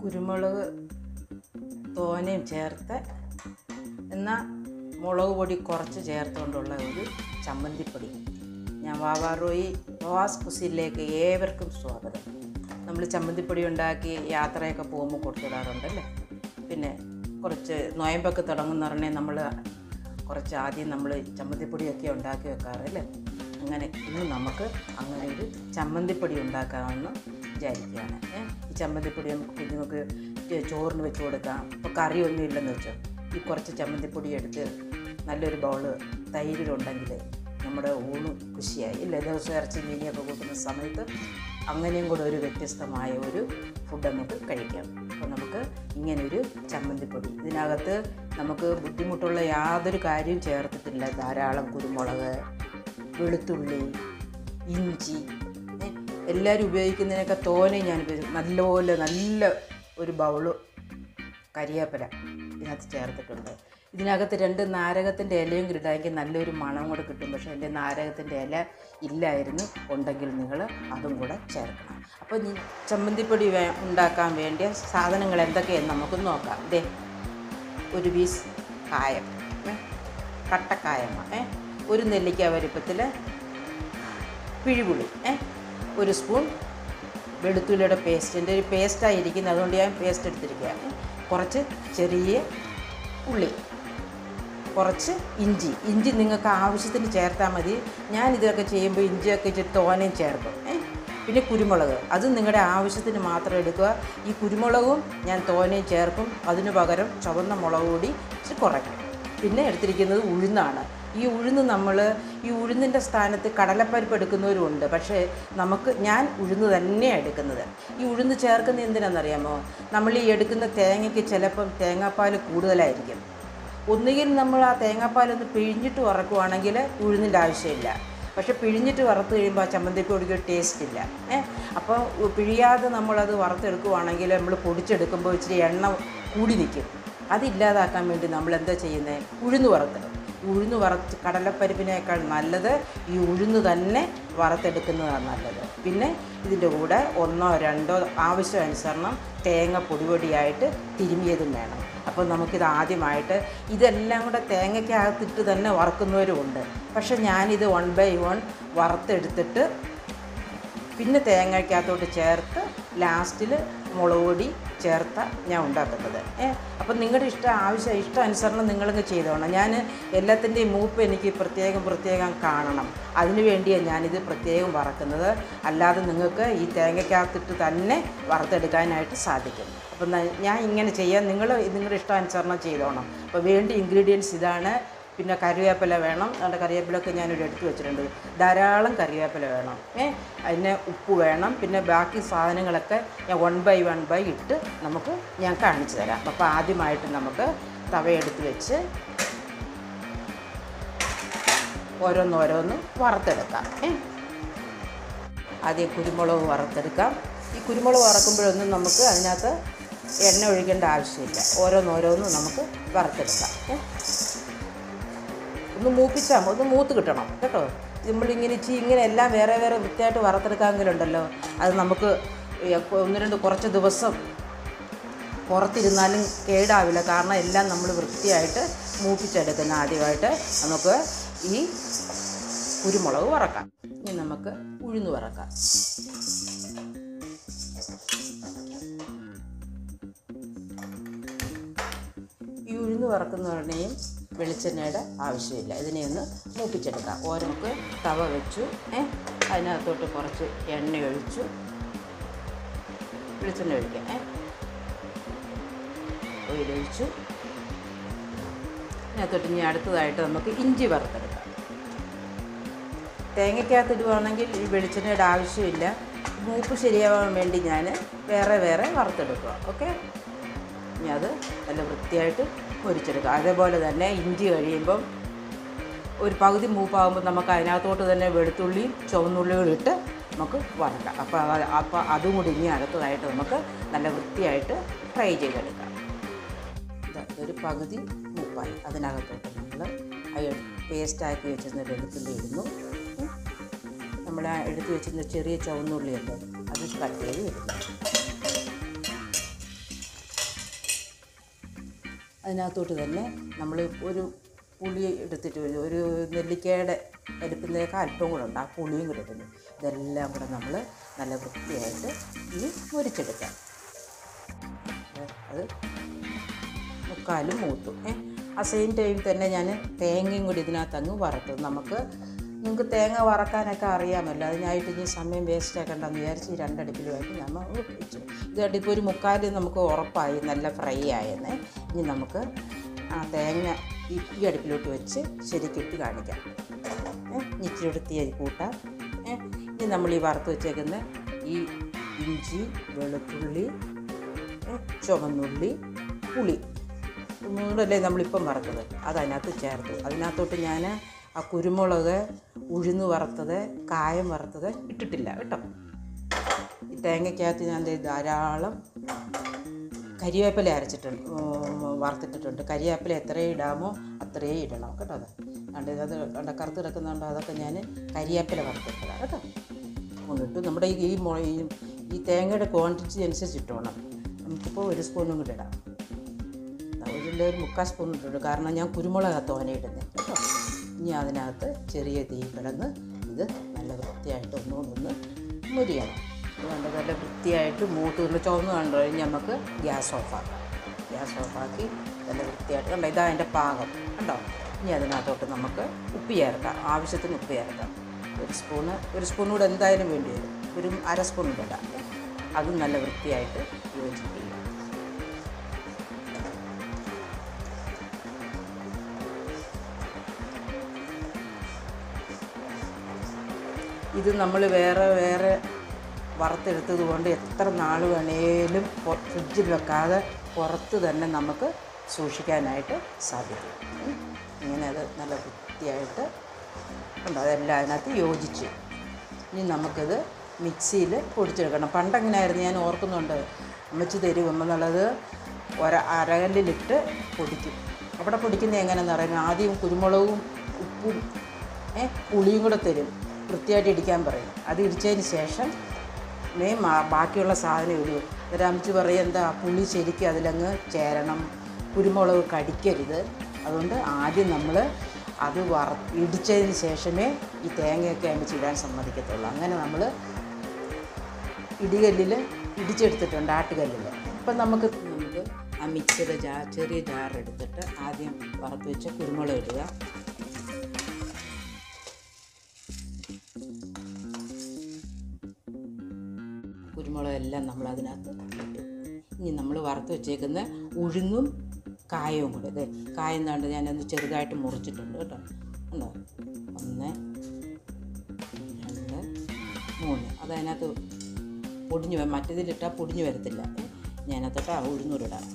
കുരുമുളക് തോനയും ചേർത്ത് എന്നാൽ മുളക് പൊടി കുറച്ച് ചേർത്തുകൊണ്ടുള്ള ഒരു ചമ്മന്തിപ്പൊടി ഞാൻ വാവാറോയി പ്രവാസ് കുസിലേക്ക് ഏവർക്കും സ്വാഗതം നമ്മൾ ചമ്മന്തിപ്പൊടി ഉണ്ടാക്കി യാത്രയൊക്കെ പോകുമ്പോൾ കൊടുത്തിടാറുണ്ടല്ലേ പിന്നെ കുറച്ച് നോയമ്പൊക്കെ തുടങ്ങുന്ന പറഞ്ഞാൽ നമ്മൾ കുറച്ച് ആദ്യം നമ്മൾ ചമ്മന്തിപ്പൊടിയൊക്കെ ഉണ്ടാക്കി വെക്കാറല്ലേ അങ്ങനെ ഇന്ന് നമുക്ക് അങ്ങനെ ഒരു ചമ്മന്തിപ്പൊടി ഉണ്ടാക്കാമെന്ന് വിചാരിക്കുകയാണ് ഏ ഈ ചമ്മന്തിപ്പൊടി നമുക്ക് കുഞ്ഞുങ്ങൾക്ക് ചെ- ചോറിന് വെച്ച് കൊടുക്കാം ഇപ്പോൾ കറിയൊന്നും ഇല്ലെന്ന് വെച്ചോ ഈ കുറച്ച് ചമ്മന്തിപ്പൊടി എടുത്ത് നല്ലൊരു ബൗള് തൈരിലുണ്ടെങ്കിൽ നമ്മുടെ ഊണ് ഖുഷിയായി ഇല്ല ദിവസം ഇറച്ചി മീനിയൊക്കെ കൂട്ടുന്ന സമയത്ത് അങ്ങനെയും കൂടെ ഒരു വ്യത്യസ്തമായ ഒരു ഫുഡ് നമുക്ക് കഴിക്കാം അപ്പോൾ നമുക്ക് ഇങ്ങനൊരു ചമ്മന്തിപ്പൊടി ഇതിനകത്ത് നമുക്ക് ബുദ്ധിമുട്ടുള്ള യാതൊരു കാര്യവും ചേർത്തിട്ടില്ല ധാരാളം കുരുമുളക് വെളുത്തുള്ളി ഇഞ്ചി ഏ, എല്ലാവരും ഉപയോഗിക്കുന്നതിനൊക്കെ തോനെ ഞാൻ ഉപയോഗിക്കും നല്ലപോലെ നല്ല ഒരു ബൗള് കരിവേപ്പില ഇതിനകത്ത് ചേർത്തിട്ടുണ്ട് ഇതിനകത്ത് രണ്ട് നാരകത്തിൻ്റെ ഇലയും കൂടി ഇടാമെങ്കിൽ നല്ലൊരു മണം കൂടെ കിട്ടും പക്ഷേ എൻ്റെ നാരകത്തിൻ്റെ ഇല ഇല്ലായിരുന്നു ഉണ്ടെങ്കിൽ നിങ്ങൾ അതും കൂടെ ചേർക്കണം അപ്പോൾ ഈ ചമ്മന്തിപ്പൊടി വേ ഉണ്ടാക്കാൻ വേണ്ടിയ സാധനങ്ങൾ എന്തൊക്കെയെന്ന് നമുക്ക് നോക്കാം ദേ ഒരു പീസ് കായം ഏ, കട്ടക്കായമ്മ ഏ ഒരു നെല്ലിക്ക വലിപ്പത്തിൽ പിഴിപുളി ഏ ഒരു സ്പൂൺ വെളുത്തുള്ളിയുടെ പേസ്റ്റിൻ്റെ ഒരു പേസ്റ്റായിരിക്കുന്നത് അതുകൊണ്ട് ഞാൻ പേസ്റ്റ് എടുത്തിരിക്കുക ഏ. കുറച്ച് ചെറിയ ഉള്ളി കുറച്ച് ഇഞ്ചി ഇഞ്ചി നിങ്ങൾക്ക് ആവശ്യത്തിന് ചേർത്താൽ മതി ഞാൻ ഇതൊക്കെ ചെയ്യുമ്പോൾ ഇഞ്ചിയൊക്കെ ഇച്ചിരി തോനയും ചേർക്കും ഏ പിന്നെ കുരുമുളക് അത് നിങ്ങളുടെ ആവശ്യത്തിന് മാത്രം എടുക്കുക ഈ കുരുമുളകും ഞാൻ തോനയും ചേർക്കും അതിനു പകരം ചുവന്ന മുളക് കൂടി ഇച്ചിരി കുറയ്ക്കും പിന്നെ എടുത്തിരിക്കുന്നത് ഉഴുന്നാണ് ഈ ഉഴുന്ന് നമ്മൾ ഈ ഉഴുന്നിൻ്റെ സ്ഥാനത്ത് കടലപ്പരിപ്പ് എടുക്കുന്നവരുമുണ്ട് പക്ഷേ നമുക്ക് ഞാൻ ഉഴുന്ന് തന്നെയാണ് എടുക്കുന്നത് ഈ ഉഴുന്ന് ചേർക്കുന്നത് എന്തിനാണെന്നറിയാമോ നമ്മൾ ഈ എടുക്കുന്ന തേങ്ങയ്ക്ക് ചിലപ്പം തേങ്ങാപ്പാൽ കൂടുതലായിരിക്കും ഒന്നുകിൽ നമ്മൾ ആ തേങ്ങാപ്പാലൊന്ന് പിഴിഞ്ഞിട്ട് വറക്കുവാണെങ്കിൽ ഉഴുന്നിൻ്റെ ആവശ്യമില്ല പക്ഷെ പിഴിഞ്ഞിട്ട് വറുത്ത് കഴിയുമ്പോൾ ആ ചമ്മന്തിപ്പൊടിക്ക് ടേസ്റ്റ് ഇല്ല ഏ അപ്പോൾ പിഴിയാതെ നമ്മളത് വറുത്തെടുക്കുവാണെങ്കിൽ നമ്മൾ പൊടിച്ചെടുക്കുമ്പോൾ ഇച്ചിരി എണ്ണ കൂടി നിൽക്കും അതില്ലാതാക്കാൻ വേണ്ടി നമ്മൾ എന്താ ചെയ്യുന്നത് ഉഴുന്ന് വറുത്തിടും ഉഴുന്ന് വറുത്ത് കടലപ്പരിപ്പിനേക്കാൾ നല്ലത് ഈ ഉഴുന്ന് തന്നെ വറുത്തെടുക്കുന്നതാണ് നല്ലത് പിന്നെ ഇതിൻ്റെ കൂടെ ഒന്നോ രണ്ടോ ആവശ്യാനുസരണം തേങ്ങ പൊടിപൊടിയായിട്ട് തിരുമിയതും വേണം അപ്പോൾ നമുക്കിത് ആദ്യമായിട്ട് ഇതെല്ലാം കൂടെ തേങ്ങയ്ക്കകത്തിട്ട് തന്നെ വറുക്കുന്നവരുമുണ്ട് പക്ഷെ ഞാനിത് വൺ ബൈ വൺ വറുത്തെടുത്തിട്ട് പിന്നെ തേങ്ങയ്ക്കകത്തോട്ട് ചേർത്ത് ലാസ്റ്റിൽ മുളക് പൊടി ചേർത്ത ഞാൻ ഉണ്ടാക്കുന്നത് ഏ അപ്പം നിങ്ങളുടെ ഇഷ്ടം ആവശ്യം ഇഷ്ടാനുസരണം നിങ്ങളങ്ങ് ചെയ്തോണം ഞാൻ എല്ലാത്തിൻ്റെയും മൂപ്പ് എനിക്ക് പ്രത്യേകം പ്രത്യേകം കാണണം അതിനു വേണ്ടിയാണ് ഞാനിത് പ്രത്യേകം വറക്കുന്നത് അല്ലാതെ നിങ്ങൾക്ക് ഈ തേങ്ങയ്ക്കകത്തിട്ട് തന്നെ വറുത്തെടുക്കാനായിട്ട് സാധിക്കും അപ്പം ന- ഞാൻ ഇങ്ങനെ ചെയ്യാൻ നിങ്ങൾ നിങ്ങളുടെ ഇഷ്ടാനുസരണം ചെയ്തോണം അപ്പോൾ വേണ്ട ഇൻഗ്രീഡിയൻസ് ഇതാണ് പിന്നെ കറിവേപ്പില വേണം അതുകൊണ്ട് കറിവേപ്പിലൊക്കെ ഞാനിവിടെ എടുത്തു വെച്ചിട്ടുണ്ട് ധാരാളം കറിവേപ്പില വേണം ഏ അതിന് ഉപ്പ് വേണം പിന്നെ ബാക്കി സാധനങ്ങളൊക്കെ ഞാൻ വൺ ബൈ വൺ ബൈ ഇട്ട് നമുക്ക് ഞാൻ കാണിച്ചു തരാം അപ്പോൾ ആദ്യമായിട്ട് നമുക്ക് തവയെടുത്ത് വെച്ച് ഓരോന്നോരോന്ന് വറുത്തെടുക്കാം ഏ ആദ്യം കുരുമുളക് വറുത്തെടുക്കാം ഈ കുരുമുളക് വറക്കുമ്പോഴൊന്നും നമുക്ക് അതിനകത്ത് എണ്ണ ഒഴിക്കേണ്ട ആവശ്യമില്ല ഓരോന്നോരോന്ന് നമുക്ക് വറുത്തെടുക്കാം ഏ ഒന്ന് മൂപ്പിച്ചാൽ മതി ഒന്ന് മൂത്ത് കിട്ടണം കേട്ടോ നമ്മളിങ്ങനെ ഇച്ചി ഇങ്ങനെ എല്ലാം വേറെ വേറെ വൃത്തിയായിട്ട് വറുത്തെടുക്കാമെങ്കിലുണ്ടല്ലോ അത് നമുക്ക് ഈ ഒന്ന് രണ്ട് കുറച്ച് ദിവസം പുറത്തിരുന്നാലും കേടാവില്ല കാരണം എല്ലാം നമ്മൾ വൃത്തിയായിട്ട് മൂപ്പിച്ചെടുക്കുന്ന ആദ്യമായിട്ട് നമുക്ക് ഈ കുരുമുളക് വറക്കാം ഇനി നമുക്ക് ഉഴുന്ന് വറക്കാം ഈ ഉഴുന്ന് വറക്കുന്നതിനെയും വെളിച്ചെണ്ണയുടെ ആവശ്യമില്ല ഇതിനെ ഒന്ന് മൂപ്പിച്ചെടുക്കാം ഓരോക്ക് തവ വെച്ചു ഏ അതിനകത്തോട്ട് കുറച്ച് എണ്ണ ഒഴിച്ചു വെളിച്ചെണ്ണ ഒഴിക്കാം ഏ ഓയിലൊഴിച്ചു അതിനകത്തോട്ട് ഇനി അടുത്തതായിട്ട് നമുക്ക് ഇഞ്ചി വറുത്തെടുക്കാം തേങ്ങയ്ക്കകത്ത് ഇടുവാണെങ്കിൽ ഈ വെളിച്ചെണ്ണയുടെ ആവശ്യമില്ല മൂപ്പ് ശരിയാവാൻ വേണ്ടി ഞാൻ വേറെ വേറെ വറുത്തെടുക്കുക ഓക്കെ ഇനി അത് നല്ല വൃത്തിയായിട്ട് പൊരിച്ചെടുക്കുക അതേപോലെ തന്നെ ഇഞ്ചി കഴിയുമ്പം ഒരു പകുതി മൂപ്പാകുമ്പോൾ നമുക്ക് അതിനകത്തോട്ട് തന്നെ വെളുത്തുള്ളിയും ചുവന്നുള്ളികളും ഇട്ട് നമുക്ക് വറക്കാം അപ്പോൾ അത് അപ്പോൾ അതും കൂടി ഇനി അടുത്തതായിട്ട് നമുക്ക് നല്ല വൃത്തിയായിട്ട് ഫ്രൈ ചെയ്തെടുക്കാം ഇതാ ഒരു പകുതി മൂപ്പായി അതിനകത്തോട്ട് നമ്മൾ പേസ്റ്റാക്കി വെച്ചിരുന്ന വെളുത്തുള്ളി ഇടുന്നു ഉം. നമ്മൾ ആ എടുത്ത് വെച്ചിരുന്ന ചെറിയ ചുവന്നുള്ളിയുണ്ട് അത് കട്ട് ചെയ്ത് ഇടുന്നു അതിനകത്തോട്ട് തന്നെ നമ്മൾ ഒരു പുളി എടുത്തിട്ട് വരും ഒരു നെല്ലിക്കയുടെ എടുക്കുന്നതിനേക്കാൾ അല്പം കൂടെ ഉണ്ട് ആ പുളിയും കൂടെ ഇടുന്നു ഇതെല്ലാം കൂടെ നമ്മൾ നല്ല വൃത്തിയായിട്ട് ഇനി മുരിച്ചെടുക്കാം അത് മുക്കാലും മൂത്തു ഏ ആ സെയിം ടൈം തന്നെ ഞാൻ തേങ്ങയും കൂടി ഇതിനകത്ത് അങ്ങ് വറുത്തു നമുക്ക് നിങ്ങൾക്ക് തേങ്ങ വറക്കാനൊക്കെ അറിയാമല്ലോ അതിനായിട്ട് ഇനി സമയം വേസ്റ്റ് ആക്കണ്ടെന്ന് വിചാരിച്ച് ഈ രണ്ടടുപ്പിലുമായിട്ട് നമ്മൾ വെച്ചു ഇതായിട്ട് ഇപ്പോൾ ഒരു മുക്കാൽ നമുക്ക് ഉറപ്പായി നല്ല ഫ്രൈ ആയെന്നേ ഇനി നമുക്ക് ആ തേങ്ങ ഈ ഈ അടുപ്പിലോട്ട് വെച്ച് ശരിക്കിട്ട് കാണിക്കാം ഏ ഇനി ഇച്ചിരി കൂടെ തീ കൂട്ടാം ഏ ഇനി നമ്മൾ ഈ വറുത്ത് വെച്ചേക്കുന്ന ഈ ഇഞ്ചി വെളുത്തുള്ളി ഏ, ചുവന്നുള്ളി പുളി മൂന്നല്ലേ നമ്മളിപ്പം വറുത്തത് അത് അതിനകത്ത് ചേർത്തു അതിനകത്തോട്ട് ഞാൻ ആ കുരുമുളക് ഉഴുന്ന് വറുത്തത് കായം വറുത്തത് ഇട്ടിട്ടില്ല കേട്ടോ ഈ തേങ്ങയ്ക്കകത്ത് ഞാൻ ദേ ധാരാളം കരിവേപ്പില അരച്ചിട്ടുണ്ട് ഉം, വറുത്തിട്ടിട്ടുണ്ട് കരിവേപ്പില എത്രയും ഇടാമോ അത്രയും ഇടണം കേട്ടോ അത് കണ്ട് അത് കണ്ട കറുത്ത് കിടക്കുന്നുണ്ടോ അതൊക്കെ ഞാൻ കരിവേപ്പില വറുത്തിട്ടതാണ് കേട്ടോ കൊണ്ടിട്ട് നമ്മുടെ ഈ ഈ മു- ഈ ഈ തേങ്ങയുടെ ക്വാണ്ടിറ്റി അനുസരിച്ച് ഇട്ടോണം നമുക്കിപ്പോൾ ഒരു സ്പൂണും കൂടെ ഇടാം ഇതിൻ്റെ ഒരു മുക്കാൽ സ്പൂൺ ഇട്ടിട്ടുണ്ട് കാരണം ഞാൻ കുരുമുളക് തോനെ ഇടുന്നത് കേട്ടോ ഇനി അതിനകത്ത് ചെറിയ തീ കിടന്ന് ഇത് നല്ല വൃത്തിയായിട്ട് ഒന്നുകൊണ്ടൊന്ന് മുരിയണം അതുകൊണ്ട് നല്ല വൃത്തിയായിട്ട് മൂത്ത് ഒന്ന് ചുവന്ന് കണ്ടു കഴിഞ്ഞ് നമുക്ക് ഗ്യാസ് ഓഫാക്കാം ഗ്യാസ് ഓഫാക്കി നല്ല വൃത്തിയായിട്ട് കണ്ടോ ഇതാ അതിൻ്റെ പാകം കണ്ടോ ഇനി അതിനകത്തോട്ട് നമുക്ക് ഉപ്പ് ചേർക്കാം ആവശ്യത്തിന് ഉപ്പ് ചേർക്കാം ഒരു സ്പൂണ് ഒരു സ്പൂൺ കൂടെ എന്തായാലും വേണ്ടി വരും ഒരു അര സ്പൂൺ കൂടെ ഇടാം അതും നല്ല വൃത്തിയായിട്ട് യോജിപ്പിക്കുക ഇത് നമ്മൾ വേറെ വേറെ വറുത്തെടുത്തത് കൊണ്ട് എത്ര നാൾ വേണേലും പൊ- ഫ്രിഡ്ജിൽ വെക്കാതെ പുറത്ത് തന്നെ നമുക്ക് സൂക്ഷിക്കാനായിട്ട് സാധിക്കും ഉം. ഇങ്ങനെ അത് നല്ല വൃത്തിയായിട്ട് ഉണ്ട് അതെല്ലാം അതിനകത്ത് യോജിച്ചു ഇനി നമുക്കിത് മിക്സിയിൽ പൊടിച്ചെടുക്കണം പണ്ടെങ്ങനെയായിരുന്നു ഞാൻ ഓർക്കുന്നുണ്ട് അമ്മച്ചി തരും എന്നുള്ളത് ഒര അരകല്ലിലിട്ട് പൊടിക്കും അവിടെ പൊടിക്കുന്നത് എങ്ങനെയാണെന്ന് പറയുന്നത് ആദ്യം കുരുമുളകും ഉപ്പും ഏ പുളിയും കൂടെ തരും വൃത്തിയായിട്ട് ഇടിക്കാൻ പറയും അത് ഇടിച്ചതിന് ശേഷം മേ മാ- ബാക്കിയുള്ള സാധനം ഇടൂ അമ്മച്ചി പറയും എന്താ പുളി ശരിക്കും അതിലങ്ങ് ചേരണം കുരുമുളക് കടിക്കരുത് അതുകൊണ്ട് ആദ്യം നമ്മൾ അത് വറ ഇടിച്ചതിന് ശേഷമേ ഈ തേങ്ങയൊക്കെ അമ്മച്ചി ഇടാൻ സമ്മതിക്കത്തുള്ളൂ അങ്ങനെ നമ്മൾ ഇടികല്ലിൽ ഇടിച്ചെടുത്തിട്ടുണ്ട് ആട്ടുകല്ലിൽ ഇപ്പം നമുക്ക് നമുക്ക് ആ മിക്സിയുടെ ജാർ ചെറിയ ജാർ എടുത്തിട്ട് ആദ്യം വറുത്ത് വെച്ച കുരുമുളക് ഇടുക കുരുമുളകെല്ലാം നമ്മൾ അതിനകത്ത് ഇട്ടു ഇനി നമ്മൾ വറുത്ത് വെച്ചേക്കുന്ന ഉഴുന്നും കായവും കൂടെ അതെ കായം താണ്ട് ഞാനൊന്ന് ചെറുതായിട്ട് മുറിച്ചിട്ടുണ്ട് കേട്ടോ ഉണ്ടോ ഒന്ന് രണ്ട് മൂന്ന് അതതിനകത്ത് പൊടിഞ്ഞു വ- മറ്റേതിലിട്ടാൽ പൊടിഞ്ഞു വരത്തില്ല ഞാനകത്തോട്ട് ആ ഉഴുന്നൂരിടാം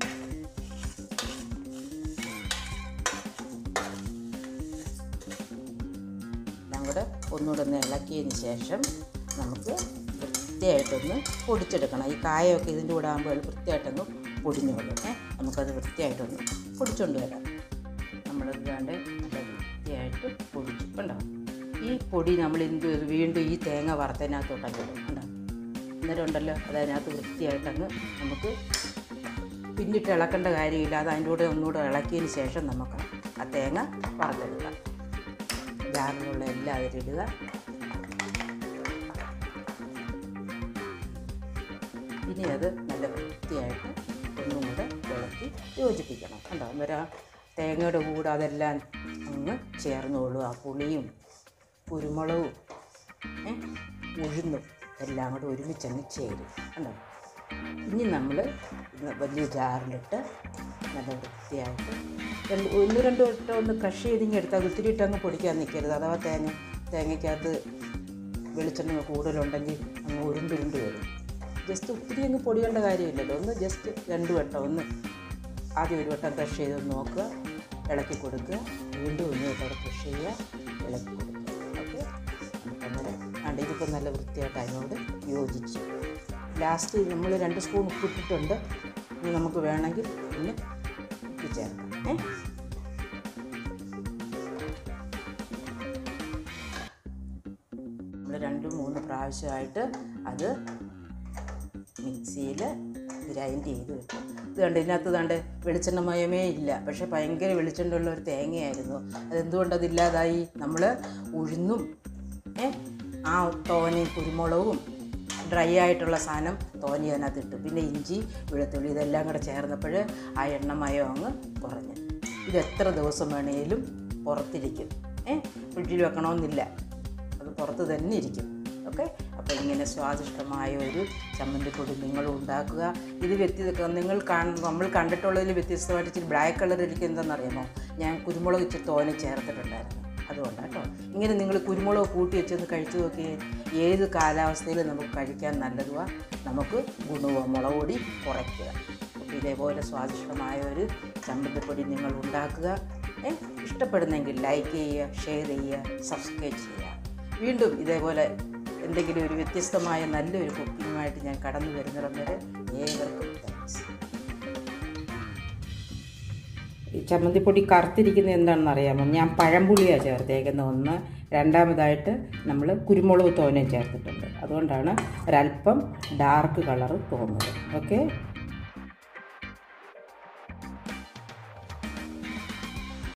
എല്ലാം കൂടെ ഒന്നുകൂടെ ഒന്ന് ഇളക്കിയതിന് ശേഷം നമുക്ക് വൃത്തിയായിട്ടൊന്ന് പൊടിച്ചെടുക്കണം ഈ കായൊക്കെ ഇതിൻ്റെ കൂടെ ആകുമ്പോൾ വൃത്തിയായിട്ടൊന്ന് പൊടിഞ്ഞോളൂ ഏ നമുക്കത് വൃത്തിയായിട്ടൊന്ന് പൊടിച്ചുകൊണ്ട് വരാം നമ്മൾ ഇതാണ്ട് നല്ല വൃത്തിയായിട്ട് പൊടിച്ചു കണ്ടോ ഈ പൊടി നമ്മൾ എന്ത് ചെയ്തു? വീണ്ടും ഈ തേങ്ങ വറുത്തതിനകത്തോട്ടങ്ങ് ഇടും കണ്ടോ അന്നേരം ഉണ്ടല്ലോ അത് അതിനകത്ത് വൃത്തിയായിട്ടങ്ങ് നമുക്ക് പിന്നിട്ട് ഇളക്കേണ്ട കാര്യമില്ല അത് അതിൻ്റെ കൂടെ ഒന്നുകൂടെ ഇളക്കിയതിന് ശേഷം നമുക്ക് ആ തേങ്ങ വറുത്തെടുക്കാം ജാറിലുള്ള എല്ലാം അതിലിടുക ഇനി അത് നല്ല വൃത്തിയായിട്ട് ഒന്നും കൂടെ ഇളക്കി യോജിപ്പിക്കണം കണ്ടോ അന്നേരം ആ തേങ്ങയുടെ കൂടെ അതെല്ലാം അങ്ങ് ചേർന്നോളൂ ആ പുളിയും കുരുമുളകും ഏ, ഉഴുന്നും എല്ലാം കൂടെ ഒരുമിച്ചങ്ങ് ചേരും കണ്ടോ ഇനി നമ്മൾ വലിയ ജാറിലിട്ട് നല്ല വൃത്തിയായിട്ട് രണ്ട് ഒന്ന് രണ്ട് വട്ടം ഒന്ന് കഷ് ചെയ്തിങ്ങ് എടുത്താൽ അത് ഒത്തിരി ഇട്ടങ്ങ് പൊടിക്കാൻ നിൽക്കരുത് അഥവാ തേങ്ങ തേങ്ങയ്ക്കകത്ത് വെളിച്ചെണ്ണ കൂടുതലുണ്ടെങ്കിൽ അങ്ങ് ഉരുണ്ടുരുണ്ട് വരും ജസ്റ്റ് ഒത്തിരി അങ്ങ് പൊടിയേണ്ട കാര്യമില്ലല്ലോ ഒന്ന് ജസ്റ്റ് രണ്ട് വട്ടം ഒന്ന് ആദ്യം ഒരു വട്ടം ക്രഷ് ചെയ്ത് ഒന്ന് നോക്കുക ഇളക്കി കൊടുക്കുക വീണ്ടും ഒന്ന് വട്ടം ക്രഷ് ചെയ്യുക ഇളക്കി കൊടുക്കുക ഓക്കെ നമുക്കങ്ങനെ കണ്ട് ഇതിപ്പോൾ നല്ല വൃത്തിയായിട്ട് അതിനോട് യോജിച്ചു ലാസ്റ്റ് നമ്മൾ രണ്ട് സ്പൂൺ ഉപ്പിട്ടിട്ടുണ്ട് ഇനി നമുക്ക് വേണമെങ്കിൽ പിന്നെ ഉപ്പ് ചേർക്കാം ഏ നമ്മൾ രണ്ട് മൂന്ന് പ്രാവശ്യമായിട്ട് അത് മിക്സിയിൽ ഗ്രൈൻഡ് ചെയ്ത് വെക്കും ഇത് കണ്ട് ഇതിനകത്ത് കണ്ട് വെളിച്ചെണ്ണ മയമേ ഇല്ല പക്ഷേ ഭയങ്കര വെളിച്ചെണ്ണയുള്ള ഒരു തേങ്ങയായിരുന്നു അതെന്തുകൊണ്ട് അതില്ലാതായി നമ്മൾ ഉഴുന്നും ഏ ആ തോനയും കുരുമുളകും ഡ്രൈ ആയിട്ടുള്ള സാധനം തോന്നി അതിനകത്ത് ഇട്ടു പിന്നെ ഇഞ്ചി വെളുത്തുള്ളി ഇതെല്ലാം കൂടെ ചേർന്നപ്പോൾ ആ എണ്ണമയം അങ്ങ് കുറഞ്ഞു ഇത് എത്ര ദിവസം വേണേലും പുറത്തിരിക്കും ഏ ഫ്രിഡ്ജിൽ വെക്കണമെന്നില്ല അത് പുറത്ത് തന്നെ ഇരിക്കും ഓക്കെ അപ്പോൾ ഇങ്ങനെ സ്വാദിഷ്ടമായ ഒരു ചമ്മന്തിപ്പൊടി നിങ്ങൾ ഉണ്ടാക്കുക ഇത് വ്യത്യസ്ത നിങ്ങൾ കാണ നമ്മൾ കണ്ടിട്ടുള്ളതിൽ വ്യത്യസ്തമായിട്ട് ഇച്ചിരി ബ്ലാക്ക് കളർ ഇരിക്കും എന്താണെന്നറിയാമോ ഞാൻ കുരുമുളക് ഇച്ചിരി തോനെ ചേർത്തിട്ടുണ്ടായിരുന്നു അതുകൊണ്ടാണ് കേട്ടോ ഇങ്ങനെ നിങ്ങൾ കുരുമുളക് കൂട്ടി വെച്ചൊന്ന് കഴിച്ചു നോക്കിയേ ഏത് കാലാവസ്ഥയിലും നമുക്ക് കഴിക്കാൻ നല്ലതുവാ നമുക്ക് ഗുണവും മുളക് പൊടി കുറയ്ക്കുക അപ്പോൾ ഇതേപോലെ സ്വാദിഷ്ടമായ ഒരു ചമ്മന്തിപ്പൊടി നിങ്ങൾ ഉണ്ടാക്കുക ഏ ഇഷ്ടപ്പെടുന്നെങ്കിൽ ലൈക്ക് ചെയ്യുക ഷെയർ ചെയ്യുക സബ്സ്ക്രൈബ് ചെയ്യുക വീണ്ടും ഇതേപോലെ എന്തെങ്കിലും ഒരു വ്യത്യസ്തമായ നല്ലൊരു കുക്കിങ്ങുമായിട്ട് ഞാൻ കടന്നു വരുന്നിടം വരെ ഏവർക്കും താങ്ക്സ് ഈ ചമ്മന്തിപ്പൊടി കറുത്തിരിക്കുന്നത് എന്താണെന്ന് അറിയാമോ ഞാൻ പഴംപുളിയാണ് ചേർത്തേക്കുന്നത് ഒന്ന് രണ്ടാമതായിട്ട് നമ്മൾ കുരുമുളക് തോനെ ചേർത്തിട്ടുണ്ട് അതുകൊണ്ടാണ് ഒരല്പം ഡാർക്ക് കളറ് തോന്നുന്നത് ഓക്കെ